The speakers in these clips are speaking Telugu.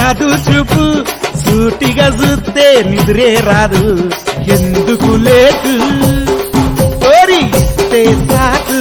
జాదు చూపు సూటిగా చూస్తే నిద్రే రాదు ఎందుకు లేదు కోరి ఇస్తే సాకు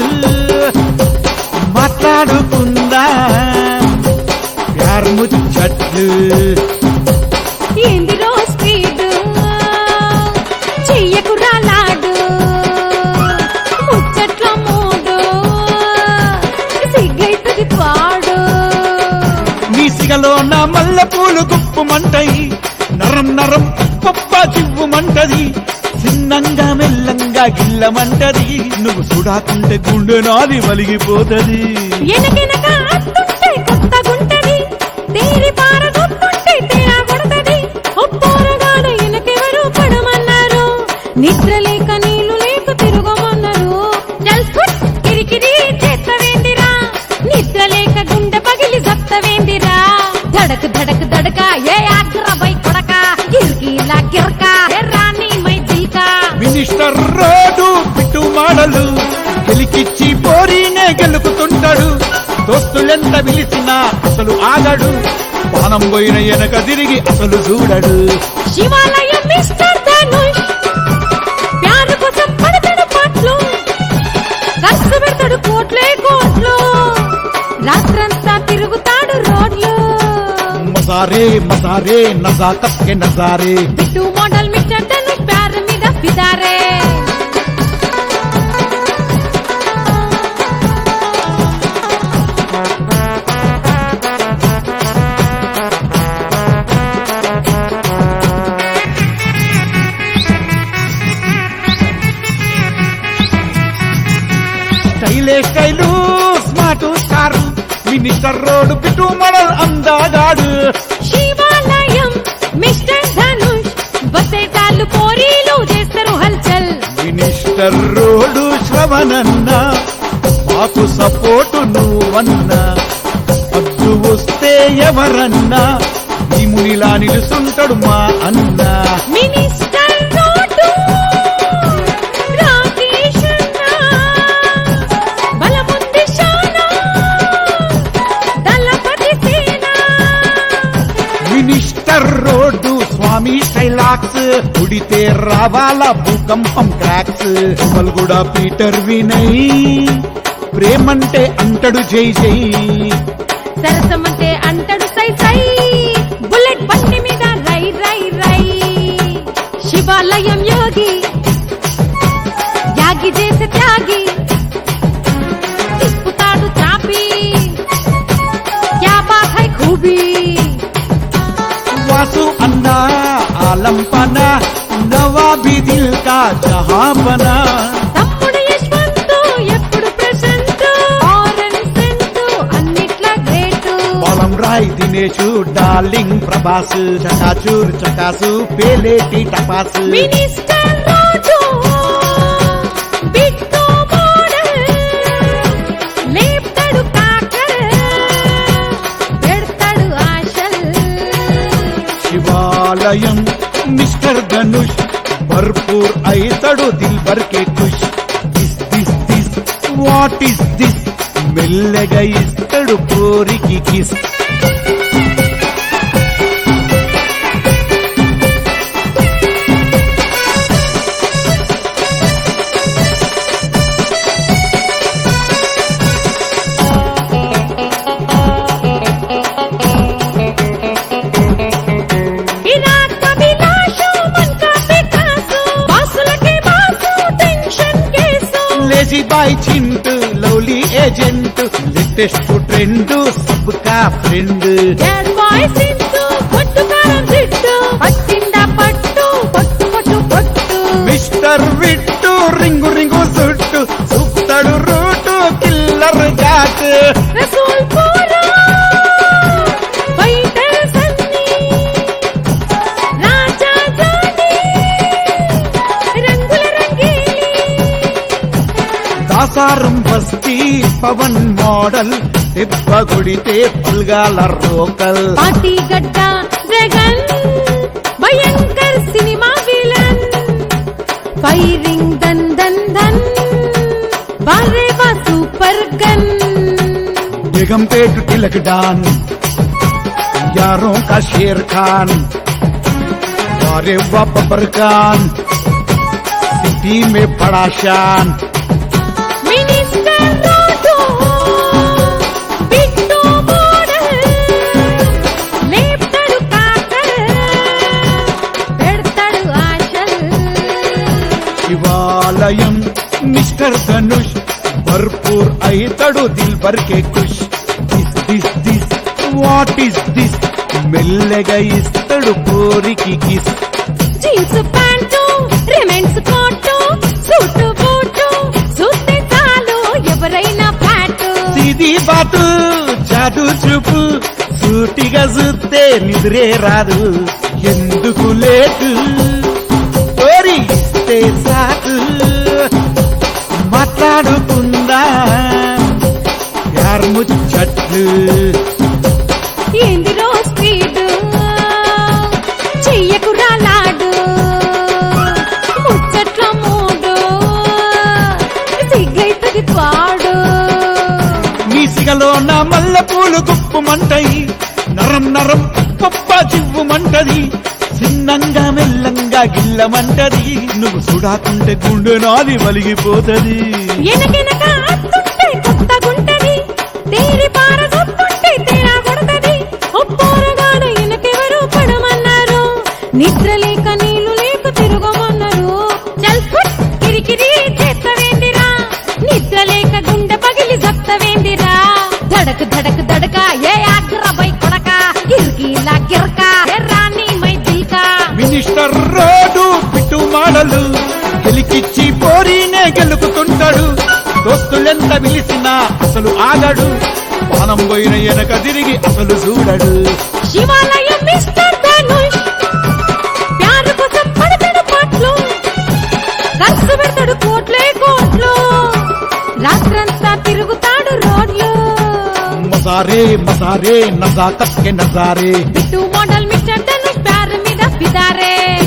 మాట్లాడుకుందా ప్యార్ ముచ్చట్లు ఏందిరో స్పీడ్ చెయ్యకురా లాడు ముచ్చట్ల మూడు సిగ్గైతది పాడు నీ సిగలో నా మల్ల పూలు గుప్పుమంటాయి నరం నరం పప్ప చివ్వుమంటది చిన్నంగా మెల్లంగా గిల్లమంటది నువ్వు చూడాకుంటే గుండె నాది వలిగిపోతది ఎనకెనక అత్తుంటే కొత్తగుంటది తేరి పారదొత్తుంటే తేడా కొడతది ఒప్పోరగాడు ఎనకెవరు పడమన్నారు నిద్ర లేక నీళ్లు లేక తిరగమన్నారు జల్ఫుట్ కిరికిరి చేస్తవేందిరా నిద్ర లేక గుండె పగిలి సత్తవేందిరా ధడక్ ధడక్ దడక ఏ ఆగ్ర బై కొడక గిర్కీలా గిర్క ఏ రాణి మై జిల్కా మినిస్టర్ రోడ్డు పిట్టు మాడలు గెలికిచ్చి పోరీనే గెలుపుతుంటాడు దోస్తులెంత పిలిచినా అసలు ఆగడు పానం పోయిన వెనక తిరిగి అసలు చూడడు శివాలయం మిస్టర్ ధనుష్ ప్యారు కోసం పడతాడు పాటలు ఖర్చు పెడతాడు కోట్లే కోట్లు రాత్రంతా తిరుగుతాడు రోడ్లు మసారే మసారే నజాకత్ కే నజారే బిట్టు మోడల్ మిస్టర్ ధనుష్ ప్యారు మీద ఫిదారే స్టైలే style smart star minister road పిట్టు మడల్ అందాగాడు శివాలయం మిస్టర్ ధనుష్ బసేటాలు పోరీలు చేస్తారు హల్చల్ మినిస్టర్ రోడ్డు శ్రవణన్న మాకు సపోర్టు నువ్వన్నా అద్దు వస్తే ఎవరన్నా ఈ మునిలా నిలుసుంటాడు మా అన్న మినిస్టర్ రోడ్డు రాకేష్ అన్న బలముంది శానా దళపతి సేన మినిస్టర్ రోడ్డు స్వామి శైలాక్స్ ఉడితే రావాల భూకంపం క్రాక్స్ కూడా పీటర్ వినయ్ ప్రేమంటే అంటడు జై జై సరసమంటే అంటడు సై సై బుల్లెట్ బండి మీద రై రై రై శివాలయం యోగి యాగి చేసే త్యాగి తిప్పుతాడు చాపి క్యా బాత్ హై ఖూబీ వాసు అన్నా ఆలంపన నవాబి దిల్ కా జహాపనా తమ్ముడు యశ్వంతు ఎప్పుడు ప్రశంత్ ఆరెంజ్ సెంటు అన్నిట్లా గ్రేటు పొలం రాయ్ దినేషు డార్లింగ్ ప్రభాస్ చకాచూర్ చకాసు పేలేటి టపాసు మినిస్టర్ రోడ్డు బిట్టు మోడల్ లేపుతాడు కాకర్ పెడతాడు ఆశల్ శివాలయం మిస్టర్ ధనుష్ భర్పూర్ అయితడు దిల్బర్ కే ఖుష్ this this this what is this మెల్లగా ఇస్తడు కోరికి కిస్ విరాట్ కవిలాషు మన్కా పికాసు బాసులకే boss tension case lazy boy Chintu lovely agent latest trend సబ్కా ఫ్రెండ్ బ్యాడ్ బాయ్ సింధు పట్టు కారం జిట్టు పట్టిందా పట్టు పట్టు పట్టు పట్టు మిస్టర్ విట్టు రింగు రింగు సుట్టు సుత్తడు రూటు కిల్లర్ ఘాట్ రసూల్ పూరా ఫైటర్ సన్నీ రాజా జానీ రంగుల రంగేలి దాసారం బస్తీ పవన్ మోడల్ దెబ్బ కొడితే పల్గాల రోకల్ పార్టీ గడ్డ జగన్ భయంకర్ సినిమా విలన్ ఫైరింగ్ దన్ దన్ దన్ బారేవా super gun Begumpet Tilak don प्यारों का शेर खान अरे वाह बबर खान सिटी में बड़ा शान మినిస్టర్ రోడ్డు బిట్టు మోడల్ లేపుతాడు కాకల్ పెడతాడు ఆశల్ శివాలయం మిస్టర్ ధనుష్ భర్పూర్ అయితడు దిల్ బర్కే ఖుష్ this this this what is this మెల్లగా ఇస్తడు కోరికి కిస్ జీన్స్ ప్యాంటు రిమెంట్స్ కోటు సూటు బూటు చూస్తే చాలు ఎవరైనా ఫ్లాట్ సిది బాటు జాదు చూపు సూటిగా చూస్తే నిద్రే రాదు ఎందుకు లేదు కోరి ఇస్తే సాకు మాట్లాడుకుందా యార్ ముచ్చట్లు ఏందిరో స్పీడ్ చెయ్యకు రాలాడు ముచ్చట్ల మూడు సిగ్గైతది పాడు మీసిగలో నా మల్ల పూలు గుప్పుమంటాయి నరం నరం పప్ప చివ్వుమంటది చిన్నంగా మెల్లంగా గిల్లమంటది నువ్వు చూడాకుంటే గుండె నాది వలిగిపోతది ఎనకెనక అత్తుంటే కొత్తగుంటది తేరి పార సొత్తుంటే తేడా కొడతది ఒప్పోరగాడ ఎనకెవరు పడమన్నారు నిద్ర లేక నీళ్లు లేక తిరగమన్నారు చల్ ఫుట్ కిరికిరి చేస్తవేందిరా నిద్ర లేక గుండె పగిలి సత్తవేందిరా ధడక్ ధడక్ దడక ఏ ఆగ్రబై కొడక గిరికీలా గిరక ఏ రాణి మై దిల్కా మినిస్టర్ రోడ్డు పిట్టు మాడలు గెలికిచ్చి పోరీనే గెలుపుతుంటాడు దోస్తులెంత పిలిచినా అసలు ఆగడు పానం పోయిన వెనక తిరిగి అసలు చూడడు శివాలయం మిస్టర్ ధనుష్ ప్యారు కోసం పడతాడు పాటలు ఖర్చు పెడతాడు కోట్లే కోట్లు రాత్రంతా తిరుగుతాడు రోడ్లు మసారే మసారే నజాకత్ కే నజారే బిట్టు మోడల్ మిస్టర్ ధనుష్ ప్యారు మీద ఫిదారే